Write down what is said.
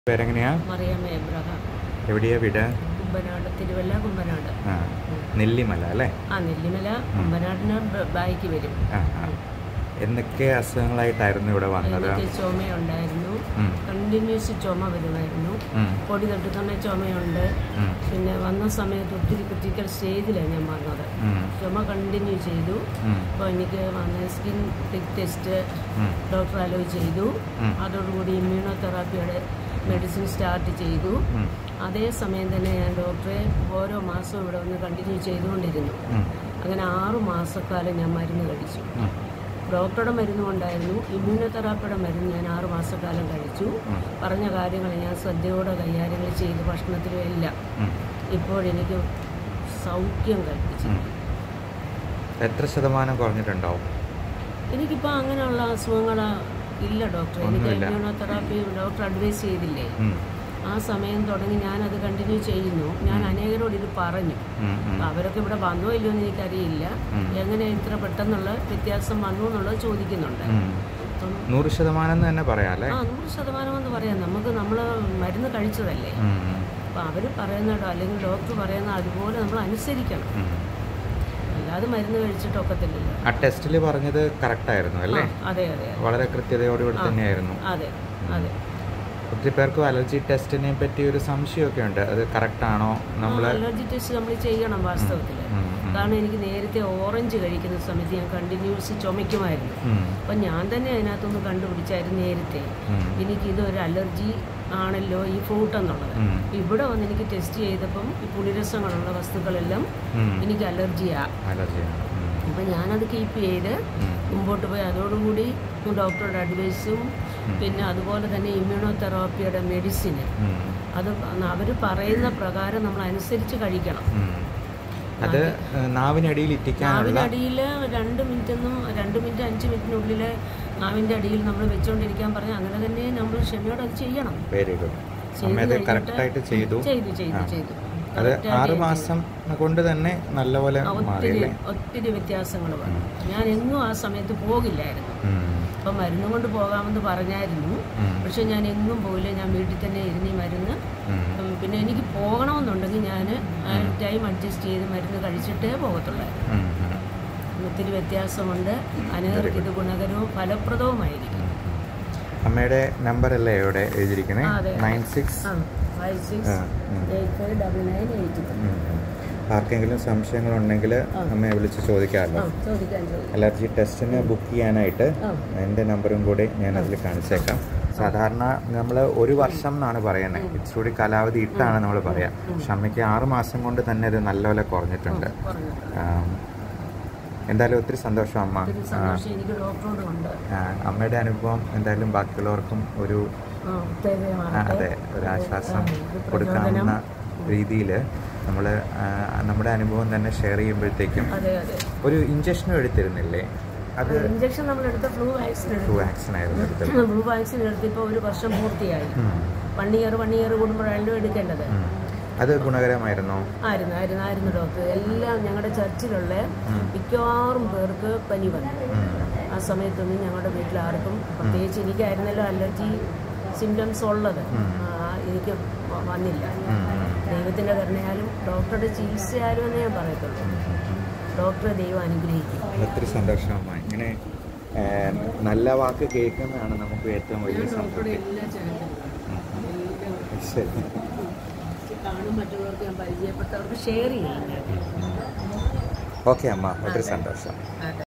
പേരെങ്ങനെയാ Mariyamma Abraham എവിടെയാ വീട് കുമ്പനാട് തിരുവല്ല കുമ്പനാട് ആ നെല്ലിമല അല്ലേ ആ നെല്ലിമല കുമ്പനാടിന് ബ- ബായിക്ക് വരും ആ ആ എന്തൊക്കെ അസുഖങ്ങളായിട്ടായിരുന്നു ഇവിടെ വന്നത് എനിക്ക് ചുമയുണ്ടായിരുന്നു ഉം, കണ്ടിന്യൂസ് ചുമ വരുമായിരുന്നു ഉം, പൊടി തട്ടുന്ന ചുമയുണ്ട് ഉം, പിന്നെ വന്ന സമയത്ത് ഒത്തിരി ക്രിറ്റിക്കൽ സ്റ്റേജിലാണ് ഞാൻ വന്നത് ഉം, ചുമ കണ്ടിന്യൂ ചെയ്തു ഉം, അപ്പോൾ എനിക്ക് വന്ന സ്കിൻ ടിക് ടെസ്റ്റ് ഉം, ഡോക്ടർ അലോ ചെയ്തു ഉം. അതോടുകൂടി ഇമ്മ്യൂണോതെറാപ്പിയുടെ മെഡിസിൻ സ്റ്റാർട്ട് ചെയ്തു ഉം, അതേ സമയം തന്നെ ഞാൻ ഡോക്ടറെ ഓരോ മാസവും ഇവിടെ വന്ന് കണ്ടിന്യൂ ചെയ്തുകൊണ്ടിരുന്നു ഉം, അങ്ങനെ ആറു മാസക്കാലം ഞാൻ മരുന്ന് കഴിച്ചു ഉം, ഡോക്ടറുടെ മരുന്നും ഉണ്ടായിരുന്നു ഇമ്മ്യൂണോതെറാപ്പിയുടെ മരുന്ന് ഞാൻ ആറു മാസക്കാലം കഴിച്ചു ഉം, പറഞ്ഞ കാര്യങ്ങൾ ഞാൻ ശ്രദ്ധയോടെ കൈകാര്യങ്ങൾ ചെയ്ത് ഭക്ഷണത്തിലും എല്ലാം ഉം. ഇപ്പോഴെനിക്ക് സൗഖ്യം കൽപ്പിച്ചു ഉം. എത്ര ശതമാനം കുറഞ്ഞിട്ടുണ്ടാവും എനിക്കിപ്പോൾ അങ്ങനെയുള്ള അസുഖങ്ങൾ ഇല്ല ഡോക്ടർ എനിക്ക് ഒന്നുമില്ല. ഇമ്മ്യൂണോതെറാപ്പി ഡോക്ടർ അഡ്വൈസ് ചെയ്തില്ലേ ഉം, ആ സമയം തുടങ്ങി ഞാനത് കണ്ടിന്യൂ ചെയ്യുന്നു ഞാൻ അനേകരോട് ഇത് പറഞ്ഞു ഉം, ഉം, അപ്പൊ അവരൊക്കെ ഇവിടെ വന്നോ ഇല്ലയോ എന്ന് എനിക്കറിയില്ല ഉം. എങ്ങനെ ഇത്ര പെട്ടെന്നുള്ള വ്യത്യാസം വന്നു എന്നുള്ളത് ചോദിക്കുന്നുണ്ട് ഉം. അപ്പം നൂറ് ശതമാനം എന്ന് തന്നെ പറയാം അല്ലേ ആ നൂറ് ശതമാനം എന്ന് പറയാം നമുക്ക് നമ്മൾ മരുന്ന് കഴിച്ചതല്ലേ ഉം, അപ്പം അവർ പറയുന്നതോ അല്ലെങ്കിൽ ഡോക്ടർ പറയുന്ന അതുപോലെ നമ്മൾ അനുസരിക്കണം ഉം. അല്ലാതെ മരുന്ന് കഴിച്ചിട്ടൊക്കത്തില്ലല്ലോ ആ ടെസ്റ്റിൽ പറഞ്ഞത് കറക്റ്റ് ആയിരുന്നു അല്ലേ ആ, അതെ അതെ വളരെ കൃത്യതയോടുകൂടി തന്നെയായിരുന്നു അതെ അതെ ഒത്തിരി പേർക്കും അലർജി ടെസ്റ്റിനെ പറ്റി ഒരു സംശയമൊക്കെ ഉണ്ട് അത് കറക്റ്റ് ആണോ നമ്മൾ അലർജി ടെസ്റ്റ് നമ്മൾ ചെയ്യണം വാസ്തവത്തിൽ കാരണം എനിക്ക് നേരത്തെ ഓറഞ്ച് കഴിക്കുന്ന സമയത്ത് ഞാൻ കണ്ടിന്യൂസ് ചുമയ്ക്കുമായിരുന്നു അപ്പം ഞാൻ തന്നെ അതിനകത്തൊന്ന് കണ്ടുപിടിച്ചായിരുന്നു നേരത്തെ എനിക്ക് ഇതൊരു അലർജി ആണല്ലോ ഈ ഫ്രൂട്ട് എന്നുള്ളത് ഇവിടെ വന്ന് എനിക്ക് ടെസ്റ്റ് ചെയ്തപ്പം ഈ പുളിരസങ്ങളുള്ള വസ്തുക്കളെല്ലാം എനിക്ക് അലർജിയാ അലർജിയാണ് അപ്പം ഞാനത് കീപ്പ് ചെയ്ത് മുമ്പോട്ട് പോയി അതോടുകൂടി ഡോക്ടറുടെ അഡ്വൈസും പിന്നെ അതുപോലെ തന്നെ ഇമ്മ്യൂണോതെറാപ്പിയുടെ മെഡിസിന് അത് അവർ പറയുന്ന പ്രകാരം നമ്മൾ അനുസരിച്ച് കഴിക്കണം അത് ഏഹ്, നാവിനടിയിൽ ഇറ്റിക്കാനുള്ള നാവിനടിയിൽ രണ്ട് മിനിറ്റൊന്നും രണ്ട് മിനിറ്റ് അഞ്ച് മിനിറ്റിനുള്ളിൽ നാവിൻ്റെ അടിയിൽ നമ്മൾ വെച്ചുകൊണ്ടിരിക്കാൻ പറഞ്ഞാൽ അങ്ങനെ തന്നെ നമ്മൾ ക്ഷമയോടെ അത് ചെയ്യണം വെരി ഗുഡ് അമ്മ അത് കറക്റ്റായിട്ട് ചെയ്തു ചെയ്തു ചെയ്തു ചെയ്തു അത് ആറ് മാസം കൊണ്ട് തന്നെ നല്ലപോലെ ഒത്തിരി മാറിയല്ലേ ഒത്തിരി വ്യത്യാസങ്ങൾ വന്നു ഞാൻ എങ്ങും ആ സമയത്ത് പോകില്ലായിരുന്നു ഉം. അപ്പം മരുന്ന് കൊണ്ട് പോകാമെന്ന് പറഞ്ഞായിരുന്നു ഉം. പക്ഷെ ഞാൻ എങ്ങും പോയില്ല ഞാൻ വീട്ടിൽ തന്നെ ഇരുന്ന് ഈ മരുന്ന് ഉം. ഉം, പിന്നെ എനിക്ക് പോകണമെന്നുണ്ടെങ്കിൽ ഞാൻ ആ ടൈം അഡ്ജസ്റ്റ് ചെയ്ത് മരുന്ന് കഴിച്ചിട്ടേ പോകത്തുള്ളായിരുന്നു ഉം. ഉം. ഒത്തിരി വ്യത്യാസമുണ്ട് അനേകർക്ക് ഇത് ഗുണകരവും ഫലപ്രദവുമായിരിക്കും അമ്മയുടെ നമ്പർ അല്ലേ ഇവിടെ എഴുതിയിരിക്കുന്നത് ആ, അതെ. നയൻ സിക്സ് ആ five six eight five double nine eight ആർക്കെങ്കിലും സംശയങ്ങളുണ്ടെങ്കിൽ അമ്മയെ വിളിച്ച് ചോദിക്കാമല്ലോ ആ ചോദിക്കാൻ ചോദിക്കാം അലർജി ടെസ്റ്റിന് ബുക്ക് ചെയ്യാനായിട്ട് ആ എൻ്റെ നമ്പറും കൂടി ഞാൻ അതിൽ കാണിച്ചേക്കാം സാധാരണ നമ്മൾ ഒരു വർഷം എന്നാണ് പറയുന്നത് ഇച്ചിരി കാലാവധി ഇട്ടാണ് നമ്മൾ പറയാം പക്ഷെ അമ്മയ്ക്ക് ആറ് മാസം കൊണ്ട് തന്നെ ഇത് നല്ലപോലെ കുറഞ്ഞിട്ടുണ്ട് പറഞ്ഞു ആം, എന്തായാലും ഒത്തിരി സന്തോഷം അമ്മ ഒത്തിരി സന്തോഷം എനിക്ക് ഡോക്ടറോട് ഉണ്ട് ആ, അമ്മയുടെ അനുഭവം എന്തായാലും ബാക്കിയുള്ളവർക്കും ഒരു ആ ആ, ഉത്തേജനമാണ് അതെ ഒരു ആശ്വാസം ആ, ഇത് കൊടുക്കാവുന്ന രീതിയിൽ നമ്മൾ നമ്മുടെ അനുഭവം തന്നെ ഷെയർ ചെയ്യുമ്പോഴത്തേക്കും അതെ അതെ ഒരു ഇഞ്ചക്ഷനും എടുത്തിരുന്നില്ലേ അത് ഇഞ്ചക്ഷൻ നമ്മൾ എടുത്ത ഫ്ലൂ വാക്സിൻ ടു എടുത്തു വാക്സിൻ ആയിരുന്നു എടുത്തത് ഫ്ലൂ വാക്സിൻ എടുത്തിപ്പോൾ ഒരു വർഷം പൂർത്തിയായി ഉം. വൺ ഇയർ വൺ ഇയർ കൂടുമ്പോഴാണല്ലോ എടുക്കേണ്ടത് ഉം. അത് ഗുണകരമായിരുന്നോ ആയിരുന്നു ആയിരുന്നു ആയിരുന്നു ഡോക്ടർ എല്ലാം ഞങ്ങളുടെ ചർച്ചിലുള്ള മിക്കവാറും പേർക്ക് പനി വന്നു ഉം. ആ സമയത്തൊന്നും ഞങ്ങളുടെ വീട്ടിൽ ആർക്കും പ്രത്യേകിച്ച് എനിക്കായിരുന്നല്ലോ അലർജി സിംറ്റംസ് ഉള്ളത് ആ, എനിക്ക് വ- വന്നില്ല ഉം. ദൈവത്തിൻ്റെ കരുണയാലും ഡോക്ടറുടെ ചികിത്സയാലും എന്നേ ഞാൻ പറയത്തുള്ളൂ ഡോക്ടറെ ദൈവം അനുഗ്രഹിക്കും ഒത്തിരി സന്തോഷമാണ് ഇങ്ങനെ ഏ, നല്ല വാക്ക് കേൾക്കുന്നതാണ് നമുക്ക് ഏറ്റവും വലിയ ഡോക്ടറുടെ സംതൃപ്തി എല്ലാ ചാനലും എല്ലാം ശരി കാണും മറ്റുള്ളവർക്ക് ഞാൻ പരിചയപ്പെട്ടവർക്ക് ഷെയർ ചെയ്യാം ഓക്കെ അമ്മ ഒത്തിരി സന്തോഷം അതെ